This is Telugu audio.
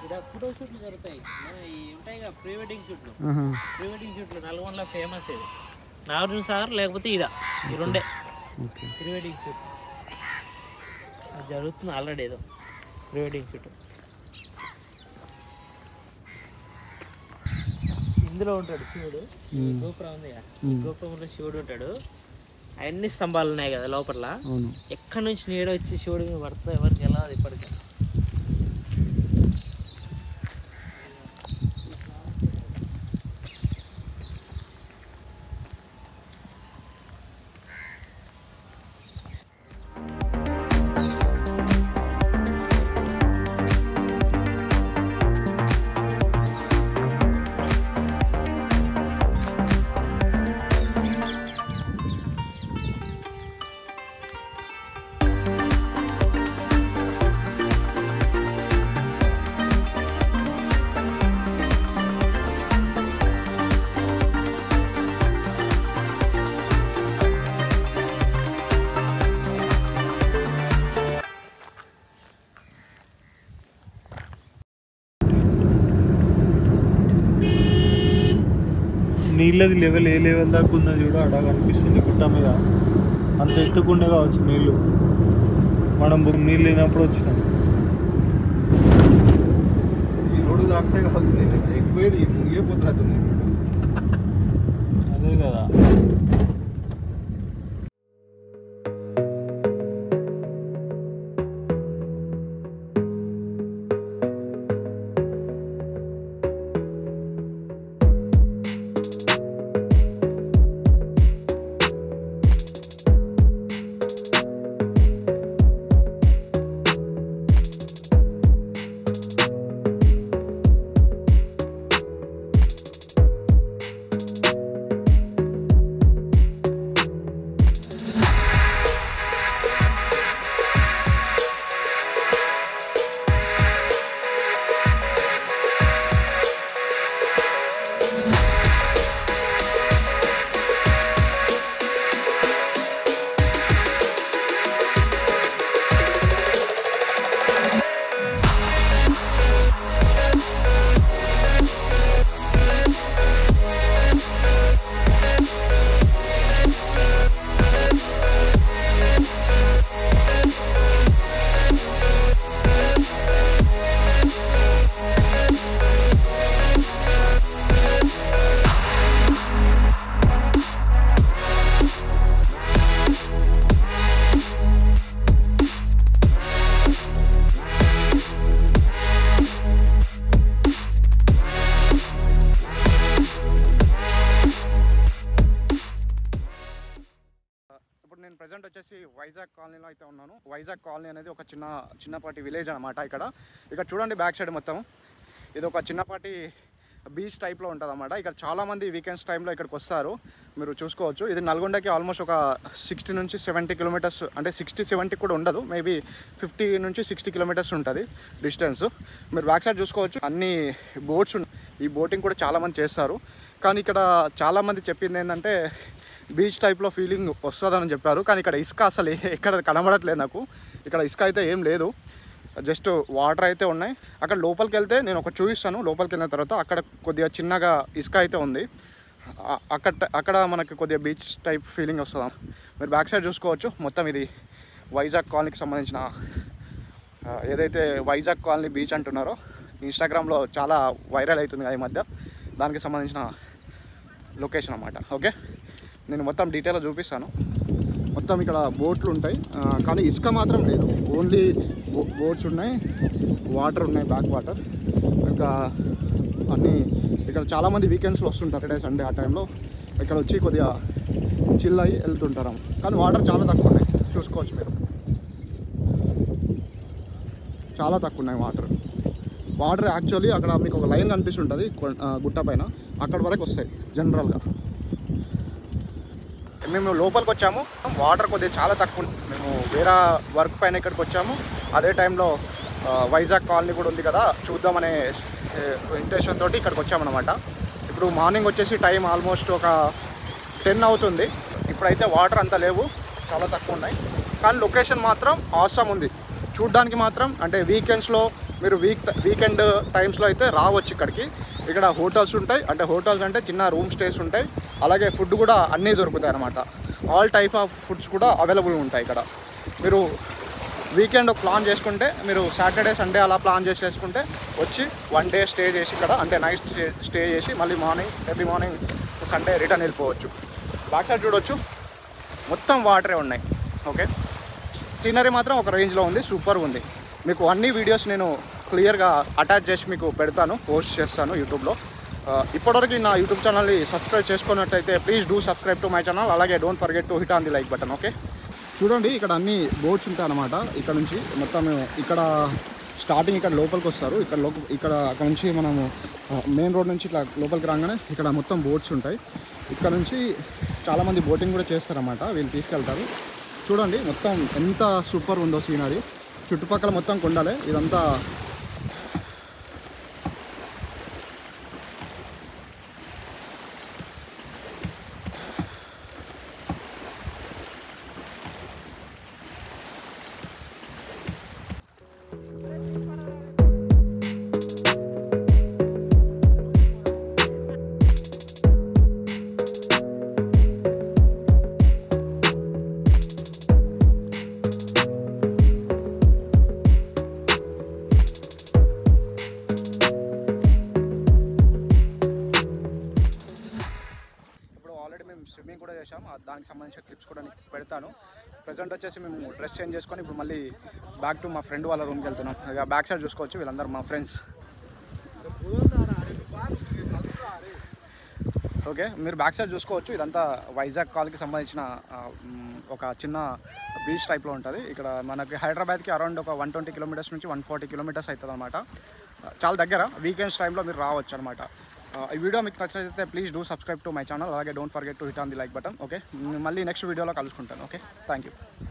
ఇక్కడ ఫోటో షూట్లు జరుగుతాయి మన ఈ ఉంటాయి కదా ప్రీ వెడ్డింగ్ షూట్లు ఆహా. ప్రీ వెడ్డింగ్ షూట్లు నల్గొండలో ఫేమస్ ఇది నాగార్జున సాగర్ లేకపోతే ఇదా ఈ రెండే ఓకే ప్రీ వెడ్డింగ్ షూట్ అది జరుగుతుంది ఆల్రెడీ ఏదో ప్రీ వెడ్డింగ్ షూట్ ఇందులో ఉంటాడు శివుడు ఈ గోపురం ఉంది కదా, ఈ గోపురంలో శివుడు ఉంటాడు అన్ని స్తంభాలు ఉన్నాయి కదా లోపల అవును ఎక్కడి నుంచి నీడ వచ్చి శివుడి మీద పడుతుందో ఎవరికి ఎలా అది ఇప్పటికీ నీళ్ళది లెవెల్ ఏ లెవెల్ దాకా ఉందో చూడ అడ కనిపిస్తుంది గుట్ట మీద అంత ఎత్తుకుండే కావచ్చు నీళ్ళు మనం బు- నీళ్ళు లేనప్పుడు వచ్చినాం ఈ రోడ్డు దాటితే కావచ్చు నేను ఎక్కువేది మునిగిపోతున్నట్టుంది అదే కదా ఇప్పుడు నేను ప్రజెంట్ వచ్చేసి వైజాగ్ కాలనీలో అయితే ఉన్నాను వైజాగ్ కాలనీ అనేది ఒక చిన్న చిన్నపాటి విలేజ్ అనమాట ఇక్కడ ఇక్కడ చూడండి బ్యాక్ సైడ్ మొత్తం ఇది ఒక చిన్నపాటి బీచ్ టైప్లో ఉంటుంది అనమాట ఇక్కడ చాలామంది వీకెండ్స్ టైంలో ఇక్కడికి వస్తారు మీరు చూసుకోవచ్చు ఇది నల్గొండకి ఆల్మోస్ట్ ఒక సిక్స్టీ నుంచి సెవెంటీ కిలోమీటర్స్ అంటే సిక్స్టీ సెవెంటీ కూడా ఉండదు మేబీ ఫిఫ్టీ నుంచి సిక్స్టీ కిలోమీటర్స్ ఉంటుంది డిస్టెన్స్ మీరు బ్యాక్ సైడ్ చూసుకోవచ్చు అన్ని బోట్స్ ఈ బోటింగ్ కూడా చాలామంది చేస్తారు కానీ ఇక్కడ చాలామంది చెప్పింది ఏంటంటే బీచ్ టైప్లో ఫీలింగ్ వస్తుందని చెప్పారు కానీ ఇక్కడ ఇసుక అసలు ఏ- ఎక్కడ కనబడట్లేదు నాకు ఇక్కడ ఇసుక అయితే ఏం లేదు జస్ట్ వాటర్ అయితే ఉన్నాయి అక్కడ లోపలికి వెళ్తే నేను ఒక చూపిస్తాను లోపలికి వెళ్ళిన తర్వాత అక్కడ కొద్దిగా చిన్నగా ఇసుక అయితే ఉంది ఆ- అక్కడ అక్కడ మనకి కొద్దిగా బీచ్ టైప్ ఫీలింగ్ వస్తుంది మీరు బ్యాక్ సైడ్ చూసుకోవచ్చు మొత్తం ఇది వైజాగ్ కాలనీకి సంబంధించిన ఆ, ఏదైతే వైజాగ్ కాలనీ బీచ్ అంటున్నారో ఇన్స్టాగ్రామ్లో చాలా వైరల్ అవుతుంది కదా ఈ మధ్య దానికి సంబంధించిన లొకేషన్ అన్నమాట ఓకే నేను మొత్తం డీటెయిల్గా చూపిస్తాను మొత్తం ఇక్కడ బోట్లు ఉంటాయి ఆ, కానీ ఇసుక మాత్రం లేదు ఓన్లీ బోట్స్ ఉన్నాయి వాటర్ ఉన్నాయి బ్యాక్ వాటర్ ఇంకా అన్నీ ఇక్కడ చాలామంది వీకెండ్స్లో వస్తుంటారు సాటర్డే సండే ఆ టైంలో ఇక్కడ వచ్చి కొద్దిగా చిల్ అయ్యి వెళ్తుంటారు కానీ వాటర్ చాలా తక్కువ ఉన్నాయి చూసుకోవచ్చు మీరు చాలా తక్కువ ఉన్నాయి వాటర్ వాటర్ యాక్చువల్లీ అక్కడ మీకు ఒక లైన్ కనిపిస్తుంటుంది కొ- ఆ, గుట్ట పైన అక్కడ వరకు వస్తాయి జనరల్గా మేము లోపలికి వచ్చాము వాటర్ కొద్దిగా చాలా తక్కువ ఉంది. మేము వేరే వర్క్ పైన ఇక్కడికి వచ్చాము అదే టైంలో ఆ, వైజాగ్ కాలనీ కూడా ఉంది కదా చూద్దామనే ఇంటెన్షన్ తోటి ఇక్కడికి వచ్చామన్నమాట ఇప్పుడు మార్నింగ్ వచ్చేసి టైం ఆల్మోస్ట్ ఒక టెన్ అవుతుంది ఇప్పుడైతే వాటర్ అంత లేవు చాలా తక్కువ ఉన్నాయి కానీ లొకేషన్ మాత్రం అవసరం ఉంది చూడ్డానికి మాత్రం అంటే వీకెండ్స్లో మీరు వీక్ వీకెండ్ టైమ్స్లో అయితే రావచ్చు ఇక్కడికి ఇక్కడ హోటల్స్ ఉంటాయి అంటే హోటల్స్ అంటే చిన్న రూమ్ స్టేస్ ఉంటాయి అలాగే ఫుడ్ కూడా అన్నీ దొరుకుతాయి అన్నమాట ఆల్ టైప్ ఆఫ్ ఫుడ్స్ కూడా అవైలబుల్ ఉంటాయి ఇక్కడ మీరు వీకెండ్ ప్లాన్ చేసుకుంటే మీరు సాటర్డే సండే అలా ప్లాన్ చేసి చేసుకుంటే వచ్చి వన్ డే స్టే చేసి ఇక్కడ అంటే నైట్ స్టే స్టే చేసి మళ్ళీ morning early morning Sunday return వెళ్ళిపోవచ్చు బ్యాక్ సైడ్ చూడొచ్చు మొత్తం వాటరే ఉన్నాయి ఓకే సీనరీ మాత్రం ఒక రేంజ్లో ఉంది సూపర్ ఉంది మీకు అన్ని వీడియోస్ నేను క్లియర్గా అటాచ్ చేసి మీకు పెడతాను పోస్ట్ చేస్తాను యూట్యూబ్లో ఆ, ఇప్పటివరకు నా యూట్యూబ్ ఛానల్ని సబ్స్క్రైబ్ చేసుకున్నట్టయితే please do subscribe to my channel అలాగే don't forget to hit on the like button okay చూడండి ఇక్కడ అన్ని బోట్స్ ఉంటాయి అన్నమాట ఇక్కడ నుంచి మొత్తం ఇక్కడ స్టార్టింగ్ ఇక్కడ లోపలికి వస్తారు ఇక్కడ లోప ఇక్కడ అక్కడ నుంచి మనము మెయిన్ రోడ్ నుంచి ఇట్లా లోపలికి రాగానే ఇక్కడ మొత్తం బోట్స్ ఉంటాయి ఇక్కడ నుంచి చాలామంది బోటింగ్ కూడా చేస్తారన్నమాట వీళ్ళు తీసుకెళ్తారు చూడండి మొత్తం ఎంత సూపర్ ఉందో సీనరీ చుట్టుపక్కల మొత్తం కొండలే ఇదంతా ఇప్పుడు ఆల్రెడీ మేము స్విమ్మింగ్ కూడా చేసాం ఆ దానికి సంబంధించిన క్లిప్స్ కూడా నీకు పెడతాను ప్రజెంట్ వచ్చేసి మేము డ్రెస్ చేంజ్ చేసుకొని ఇప్పుడు మళ్ళీ బ్యాక్ టు మా ఫ్రెండ్ వాళ్ళ రూమ్కి వెళ్తున్నాం ఇక బ్యాక్ సైడ్ చూసుకోవచ్చు వీళ్ళందరూ మా ఫ్రెండ్స్ ఓకే మీరు బ్యాక్ సైడ్ చూసుకోవచ్చు ఇదంతా వైజాగ్ కాల్కి సంబంధించిన ఆ, మ్, ఒక చిన్న బీచ్ టైప్లో ఉంటుంది ఇక్కడ మనకి హైదరాబాద్కి అరౌండ్ ఒక వన్ ట్వంటీ కిలోమీటర్స్ నుంచి వన్ ఫార్టీ కిలోమీటర్స్ అవుతుంది అనమాట చాలా దగ్గర వీకెండ్స్ టైంలో మీరు రావచ్చు అనమాట ఈ వీడియో మీకు నచ్చినట్లయితే please do subscribe to my channel అలాగే don't forget to hit on the like button okay మళ్ళీ నెక్స్ట్ వీడియోలో కలుసుకుంటాను ఓకే థ్యాంక్ యూ